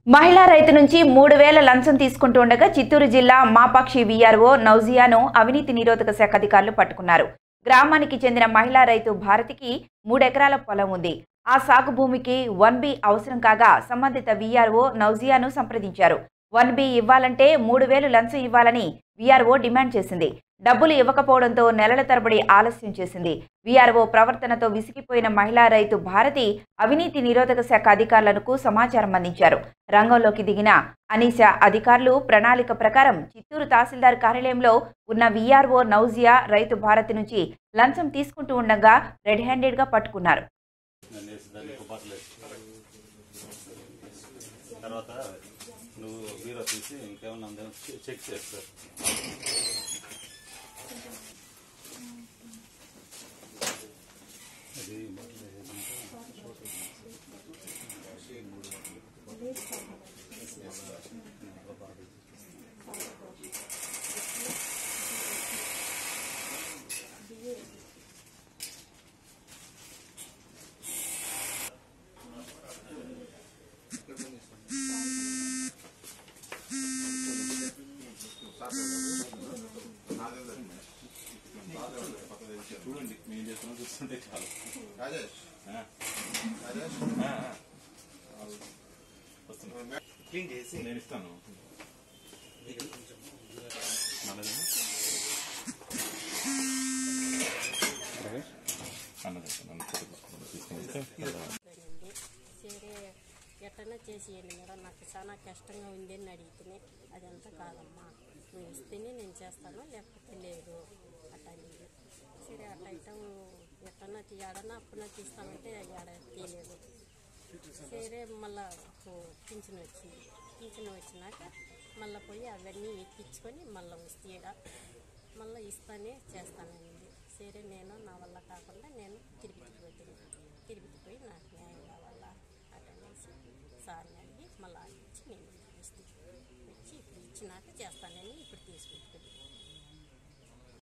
మహిళా రైతు నుంచి మూడు వేల లంచం తీసుకుంటూ ఉండగా చిత్తూరు జిల్లా మాపాక్షి వీఆర్ఓ నౌజియాను అవినీతి నిరోధక శాఖ అధికారులు పట్టుకున్నారు గ్రామానికి చెందిన మహిళా రైతు భారతికి మూడెకరాల పొలం ఉంది ఆ సాగు భూమికి వన్ బి అవసరం కాగా సంబంధిత వీఆర్ఓ నౌజియాను సంప్రదించారు వన్ బి ఇవ్వాలంటే మూడు వేలు లంచం ఇవ్వాలని వీఆర్ఓ డిమాండ్ చేసింది డబ్బులు ఇవ్వకపోవడంతో నెలల తరబడి ఆలస్యం చేసింది వీఆర్ఓ ప్రవర్తనతో విసిగిపోయిన మహిళా రైతు భారతి అవినీతి నిరోధక శాఖ అధికారులకు సమాచారం అందించారు రంగంలోకి దిగిన అనీష అధికారులు ప్రణాళిక ప్రకారం చిత్తూరు తహసీల్దార్ కార్యాలయంలో ఉన్న వీఆర్ఓ నౌజియా రైతు భారతి నుంచి లంచం తీసుకుంటూ ఉండగా రెడ్ హ్యాండెడ్గా పట్టుకున్నారు నన్ను వేసి దాన్ని కుబాట్లు వేసి తర్వాత నువ్వు బీరో తీసి ఇంకేమన్నా ఉందేమో చె- చెక్ చేస్తారు అది చూడండి మేము చేస్తున్నా చూస్తుంటే చాలు రాజేష్ ఆ, రాజేష్ ఆ, ఆ. వస్తున్నా. క్లీన్ చేసి నేను ఇస్తాను మనది అన్నది నన్ను ఫోటో తీసుకుని తీసుకుని వస్తే అండి సరే ఎట్టన్నా చేసేయండి మేడం నాకు చాలా కష్టంగా ఉంది అని అడిగితేనే అదంతా కాదమ్మా నువ్వు ఇస్తేనే నేను చేస్తాను లేకపోతే లేదు అట్ట అనింది సరే అట్ట ఐటమ్ ఎట్టన్నా తీయాడన్నా అప్పుడన్నా తీస్తానంటే ఆడ తీయలేదు సరే మళ్ళా పింఛన్ వచ్చింది పింఛన్ వచ్చినాక మళ్ళీ పోయి అవన్నీ ఎక్కించుకొని మళ్ళీ వస్తే ఈడ మళ్ళీ ఇస్తానే చేస్తాననింది సరే నేను నా వల్ల కాకుండా నేను తిరుపతికి పోతుంది తిరుపతి పోయి నాకు న్యాయం కావాలా అటనేసి సార్ని అడిగి మళ్ళీ ఇచ్చి నేను ఇస్తే వచ్చి ఇప్పుడు ఇచ్చినాక చేస్తానని ఇప్పుడు తీసుకుంటుంది